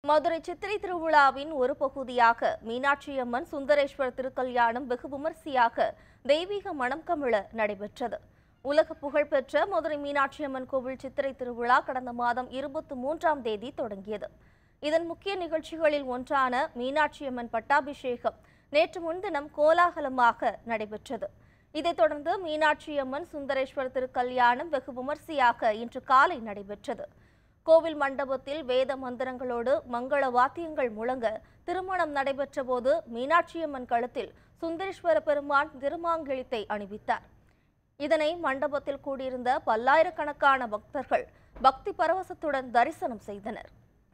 மதுரை சித்திரை திருவிழாவின் ஒரு பகுதியாக மீனாட்சி அம்மன் சுந்தரேஸ்வர் திருக்கல்யாணம் வெகு விமரிசையாக தெய்வீக மனம் கமிழ நடைபெற்றது உலக புகழ்பெற்ற மதுரை மீனாட்சி அம்மன் கோவில் சித்திரை திருவிழா கடந்த மாதம் இருபத்தி மூன்றாம் தேதி தொடங்கியது இதன் முக்கிய நிகழ்ச்சிகளில் ஒன்றான மீனாட்சி அம்மன் பட்டாபிஷேகம் நேற்று முன்தினம் கோலாகலமாக நடைபெற்றது இதைத் தொடர்ந்து மீனாட்சி அம்மன் சுந்தரேஸ்வர் திருக்கல்யாணம் வெகு விமரிசையாக இன்று காலை நடைபெற்றது கோவில் மண்டபத்தில் வேத மந்திரங்களோடு மங்கள வாத்தியங்கள் முழங்க திருமணம் நடைபெற்ற போது மீனாட்சியம்மன் கழுத்தில் சுந்தரேஸ்வர பெருமான் திருமாங்கிழித்தை அணிவித்தார் இதனை மண்டபத்தில் கூடியிருந்த பல்லாயிரக்கணக்கான பக்தர்கள் பக்தி பரவசத்துடன் தரிசனம் செய்தனர்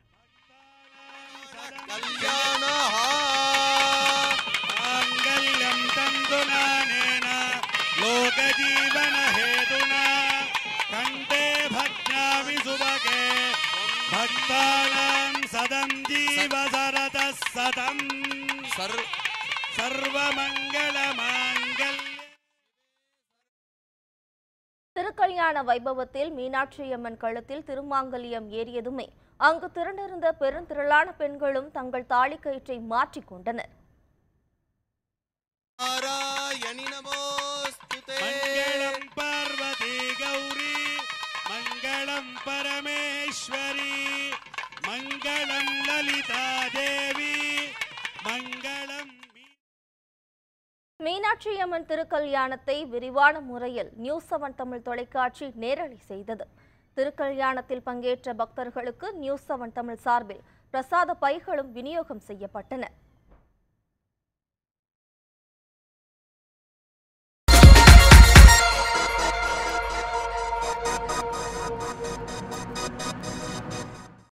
कल्याणः माङ्गल्यं तन्तुनानेन लोकजीवनहेतुना कण्ठे भक्त्यामि सुभगे भक्तानां सदं जीवसरतः सतम् सर्व सर्वमङ्गलमाङ्गल्य திருக்கல்யாண வைபவத்தில் மீனாட்சி அம்மன் கழுத்தில் திருமாங்கல்யம் ஏறியதுமே அங்கு திரண்டிருந்த பெருந்திரளான பெண்களும் தங்கள் தாலிக்கயிற்றை மாற்றிக் கொண்டனர் नारायणि नमोऽस्तु ते मङ्गलं पार्वती गौरी मङ्गलं परमेश्वरी मङ्गलं ललिता देवी मङ्गलं மீனாட்சி அம்மன் திருக்கல்யாணத்தை விரிவான முறையில் நியூஸ் செவன் தமிழ் தொலைக்காட்சி நேரலை செய்தது திருக்கல்யாணத்தில் பங்கேற்ற பக்தர்களுக்கு நியூஸ் செவன் தமிழ் சார்பில் பிரசாத பைகளும் விநியோகம் செய்யப்பட்டன